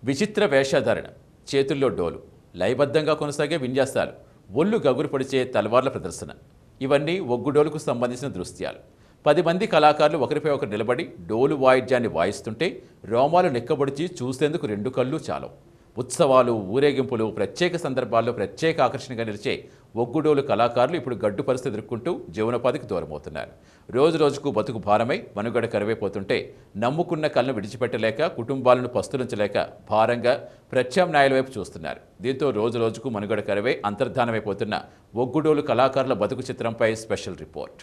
విచిత్ర వేషధారణ చేతుల్లో డోలు లయబద్ధంగా కొనసాగే విన్యాసాలు ఒళ్ళు గగురు పొడిచే తలవార్ల ప్రదర్శన ఇవన్నీ ఒగ్గుడోలుకు సంబంధించిన దృశ్యాలు పది మంది కళాకారులు ఒకరిపై ఒకరు నిలబడి డోలు వాయిద్యాన్ని వాయిస్తుంటే రోమాలు నెక్కబొడిచి చూసేందుకు రెండు కళ్ళు చాలు ఉత్సవాలు ఊరేగింపులు ప్రత్యేక సందర్భాల్లో ప్రత్యేక ఆకర్షణగా నిలిచే ఒగ్గుడోలు కళాకారులు ఇప్పుడు గడ్డు పరిస్థితి ఎదుర్కొంటూ జీవనోపాధికి దూరమవుతున్నారు రోజు రోజుకు బతుకు భారమై మనుగడ కరువైపోతుంటే నమ్ముకున్న కళ్ళను విడిచిపెట్టలేక కుటుంబాలను పస్తులుంచలేక భారంగా ప్రత్యామ్నాయాల వైపు చూస్తున్నారు దీంతో రోజు రోజుకు మనుగడ కరువై అంతర్ధానమైపోతున్న ఒగ్గుడోలు కళాకారుల బతుకు చిత్రంపై స్పెషల్ రిపోర్ట్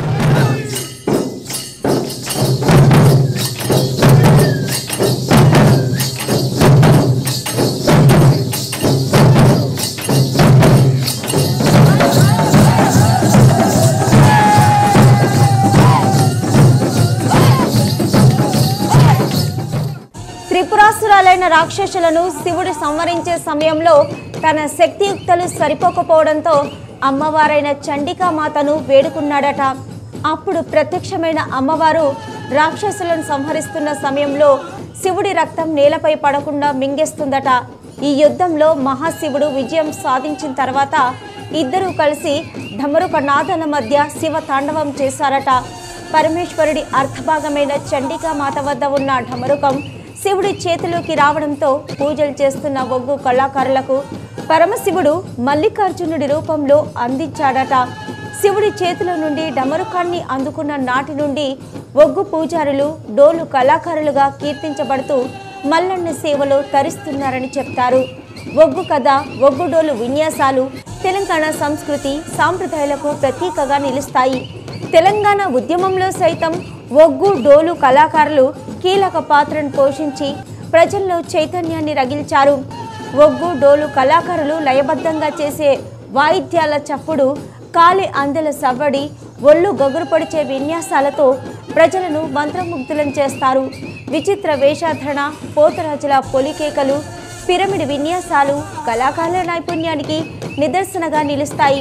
త్రిపురాసురాలైన రాక్షసులను శివుడు సంవరించే సమయంలో తన శక్తియుక్తలు సరిపోకపోవడంతో అమ్మవారైన చండికామాతను వేడుకున్నాడట అప్పుడు ప్రత్యక్షమైన అమ్మవారు రాక్షసులను సంహరిస్తున్న సమయంలో శివుడి రక్తం నేలపై పడకుండా మింగేస్తుందట ఈ యుద్ధంలో మహాశివుడు విజయం సాధించిన తర్వాత ఇద్దరూ కలిసి ఢమరుక నాదన మధ్య శివ తాండవం చేశారట పరమేశ్వరుడి అర్ధభాగమైన చండికామాత వద్ద ఉన్న ఢమరుకం శివుడి చేతిలోకి రావడంతో పూజలు చేస్తున్న ఒగ్గు కళాకారులకు పరమశివుడు మల్లికార్జునుడి రూపంలో అందించాడట శివుడి చేతిలో నుండి డమరుకాన్ని అందుకున్న నాటి నుండి ఒగ్గు పూజారులు డోలు కళాకారులుగా కీర్తించబడుతూ మల్లన్న సేవలో తరిస్తున్నారని చెప్తారు ఒగ్గు కథ ఒగ్గు డోలు విన్యాసాలు తెలంగాణ సంస్కృతి సాంప్రదాయాలకు ప్రతీకగా నిలుస్తాయి తెలంగాణ ఉద్యమంలో సైతం ఒగ్గు డోలు కళాకారులు కీలక పాత్రను పోషించి ప్రజల్లో చైతన్యాన్ని రగిల్చారు ఒగ్గు డోలు కళాకారులు లయబద్ధంగా చేసే వాయిద్యాల చప్పుడు కాలి అందెల సవ్వడి ఒళ్ళు గగురుపడిచే విన్యాసాలతో ప్రజలను మంత్రముగ్ధులను చేస్తారు విచిత్ర వేషాధరణ పోతరాజుల పొలికేకలు పిరమిడ్ విన్యాసాలు కళాకారుల నైపుణ్యానికి నిదర్శనగా నిలుస్తాయి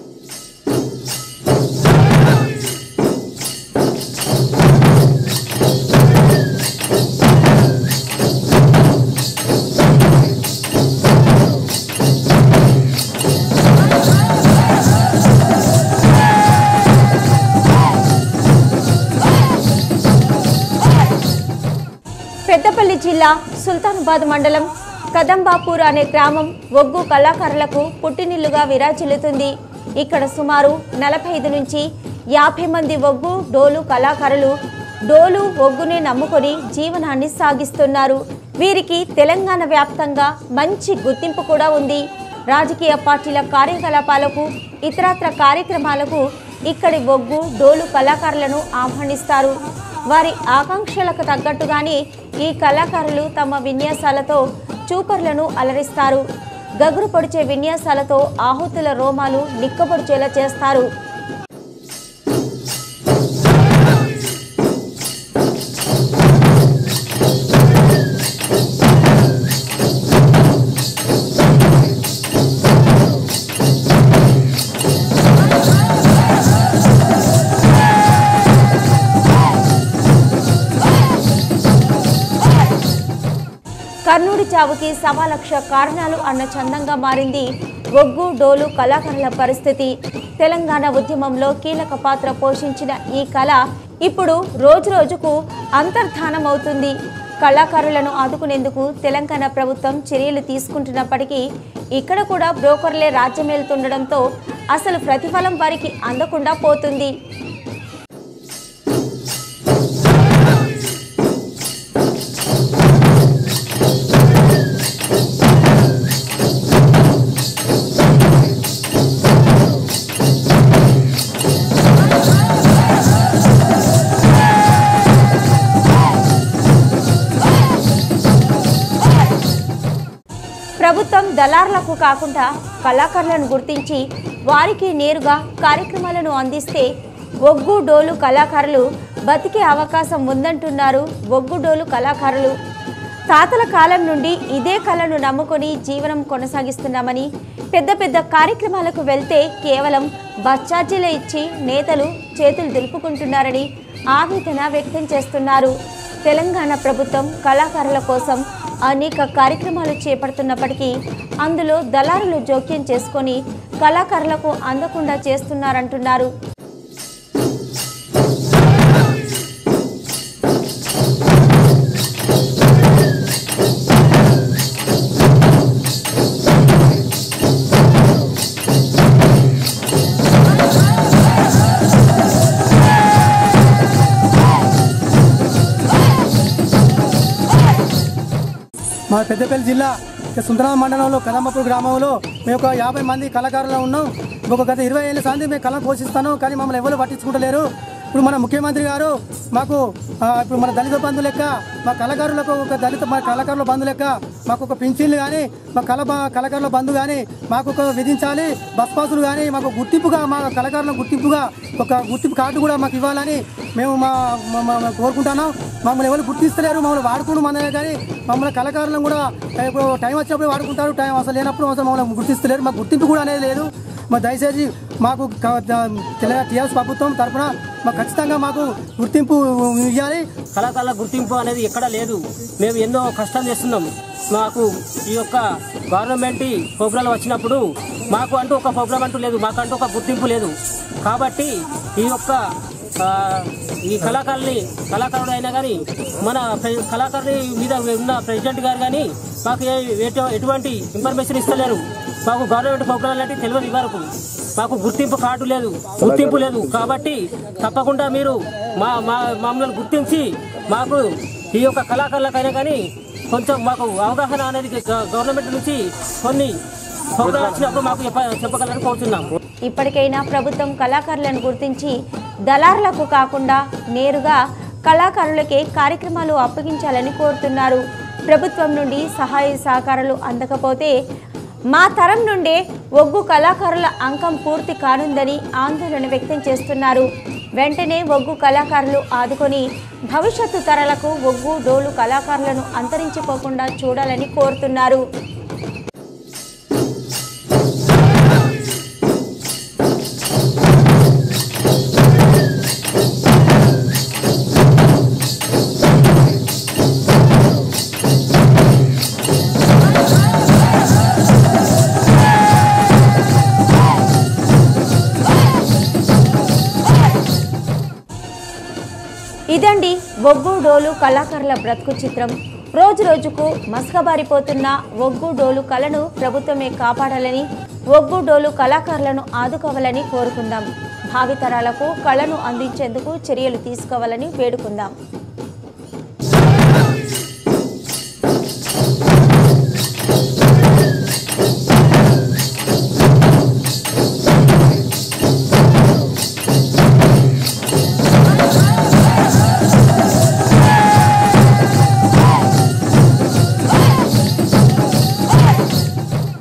పెద్దపల్లి జిల్లా సుల్తానాబాద్ మండలం కదంబాపూర్ అనే గ్రామం ఒగ్గు కళాకారులకు పుట్టినిల్లుగా విరాజిల్లుతుంది ఇక్కడ సుమారు నలభై ఐదు నుంచి యాభై మంది ఒగ్గు డోలు కళాకారులు డోలు ఒగ్గునే నమ్ముకొని జీవనాన్ని సాగిస్తున్నారు వీరికి తెలంగాణ వ్యాప్తంగా మంచి గుర్తింపు కూడా ఉంది రాజకీయ పార్టీల కార్యకలాపాలకు ఇతరత్ర కార్యక్రమాలకు ఇక్కడి ఒగ్గు డోలు కళాకారులను ఆహ్వానిస్తారు వారి ఆకాంక్షలకు తగ్గట్టుగానే ఈ కళాకారులు తమ విన్యాసాలతో చూపర్లను అలరిస్తారు గగురు పొడిచే విన్యాసాలతో ఆహుతుల రోమాలు నిక్కబొడిచేలా చేస్తారు కర్నూలు చావుకి సవా లక్ష కారణాలు అన్న చందంగా మారింది ఒగ్గు డోలు కళాకారుల పరిస్థితి తెలంగాణ ఉద్యమంలో కీలక పాత్ర పోషించిన ఈ కళ ఇప్పుడు రోజు రోజుకు అంతర్ధానం అవుతుంది కళాకారులను ఆదుకునేందుకు తెలంగాణ ప్రభుత్వం చర్యలు తీసుకుంటున్నప్పటికీ ఇక్కడ కూడా బ్రోకర్లే రాజ్యమేలుతుండడంతో అసలు ప్రతిఫలం వారికి అందకుండా పోతుంది ప్రభుత్వం దళారులకు కాకుండా కళాకారులను గుర్తించి వారికి నేరుగా కార్యక్రమాలను అందిస్తే ఒగ్గు డోలు కళాకారులు బతికే అవకాశం ఉందంటున్నారు ఒగ్గు డోలు కళాకారులు తాతల కాలం నుండి ఇదే కళను నమ్ముకొని జీవనం కొనసాగిస్తున్నామని పెద్ద పెద్ద కార్యక్రమాలకు వెళ్తే కేవలం బస్ ఇచ్చి నేతలు చేతులు దులుపుకుంటున్నారని ఆవేదన వ్యక్తం చేస్తున్నారు తెలంగాణ ప్రభుత్వం కళాకారుల కోసం అనేక కార్యక్రమాలు చేపడుతున్నప్పటికీ అందులో దళారులు జోక్యం చేసుకొని కళాకారులకు అందకుండా చేస్తున్నారంటున్నారు మా పెద్దపల్లి జిల్లా సుందరామ మండలంలో కదంబపూర్ గ్రామంలో మేము ఒక యాభై మంది కళాకారులు ఉన్నాం ఒక గత ఇరవై ఏళ్ళ సాంతి మేము కళ పోషిస్తాను కానీ మమ్మల్ని ఎవరు పట్టించుకుంటలేరు ఇప్పుడు మన ముఖ్యమంత్రి గారు మాకు ఆ, ఇప్పుడు మన దళిత బంధు లెక్క మా కళాకారులకు ఒక దళిత మా కళాకారుల బంధు లెక్క మాకు ఒక పింఛన్లు కానీ మా కళ బ- కళాకారుల బంధు కానీ మాకు ఒక విధించాలి బస్ పాసులు కానీ మాకు గుర్తింపుగా మా కళాకారుల గుర్తింపుగా ఒక గుర్తింపు కార్డు కూడా మాకు ఇవ్వాలని మేము మా మా- మా- మా కోరుకుంటున్నాం మమ్మల్ని ఎవరు గుర్తిస్తలేరు మమ్మల్ని వాడుకుని మన కానీ మమ్మల్ని కళాకారులను కూడా ఇప్పుడు టైం వచ్చినప్పుడు వాడుకుంటారు టైం అసలు లేనప్పుడు అసలు మమ్మల్ని గుర్తిస్తలేరు మాకు గుర్తింపు కూడా అనేది లేదు మా దయచేసి మాకు క- ద- తెలంగాణ టీఆర్ఎస్ ప్రభుత్వం తరఫున మాకు ఖచ్చితంగా మాకు గుర్తింపు ఇవ్వాలి కళాకారుల గుర్తింపు అనేది ఎక్కడ లేదు మేము ఎన్నో కష్టం చేస్తున్నాం మాకు ఈ యొక్క గవర్నమెంట్ ప్రోగ్రాంలు వచ్చినప్పుడు మాకు అంటూ ఒక ప్రోగ్రాం అంటూ లేదు మాకు అంటూ ఒక గుర్తింపు లేదు కాబట్టి ఈ యొక్క ఆ, ఈ కళాకారుని కళాకారుడు అయినా కానీ మన ప్రె- కళాకారుని మీద ఉన్న ప్రెసిడెంట్ గారు కానీ మాకు ఏ- ఎటు- ఎటువంటి ఇన్ఫర్మేషన్ ఇస్తలేరు మాకు గవర్నమెంట్ ప్రోగ్రాం లాంటి తెలియదు ఇవరకు మాకు గుర్తింపు కార్డు లేదు గుర్తింపు లేదు కాబట్టి తప్పకుండా మీరు మా మా మమ్మల్ని గుర్తించి మాకు ఈ యొక్క కళాకారులకైనా కానీ కొంచెం మాకు అవగాహన అనేది గ- గవర్నమెంట్ నుంచి కొన్ని ప్రోగ్రాం వచ్చినప్పుడు మాకు చెప్ప- చెప్పగలని కోరుతున్నాం ఇప్పటికైనా ప్రభుత్వం కళాకారులను గుర్తించి దళారులకు కాకుండా నేరుగా కళాకారులకే కార్యక్రమాలు అప్పగించాలని కోరుతున్నారు ప్రభుత్వం నుండి సహాయ సహకారాలు అందకపోతే మా తరం నుండే ఒగ్గు కళాకారుల అంకం పూర్తి కానుందని ఆందోళన వ్యక్తం చేస్తున్నారు వెంటనే ఒగ్గు కళాకారులు ఆదుకొని భవిష్యత్తు తరాలకు ఒగ్గు డోలు కళాకారులను అంతరించిపోకుండా చూడాలని కోరుతున్నారు ఇదండి ఒగ్గు డోలు కళాకారుల బ్రతుకు చిత్రం రోజు రోజుకు మసకబారిపోతున్న ఒగ్గు డోలు కళను ప్రభుత్వమే కాపాడాలని ఒగ్గు డోలు కళాకారులను ఆదుకోవాలని కోరుకుందాం భావితరాలకు కళను అందించేందుకు చర్యలు తీసుకోవాలని వేడుకుందాం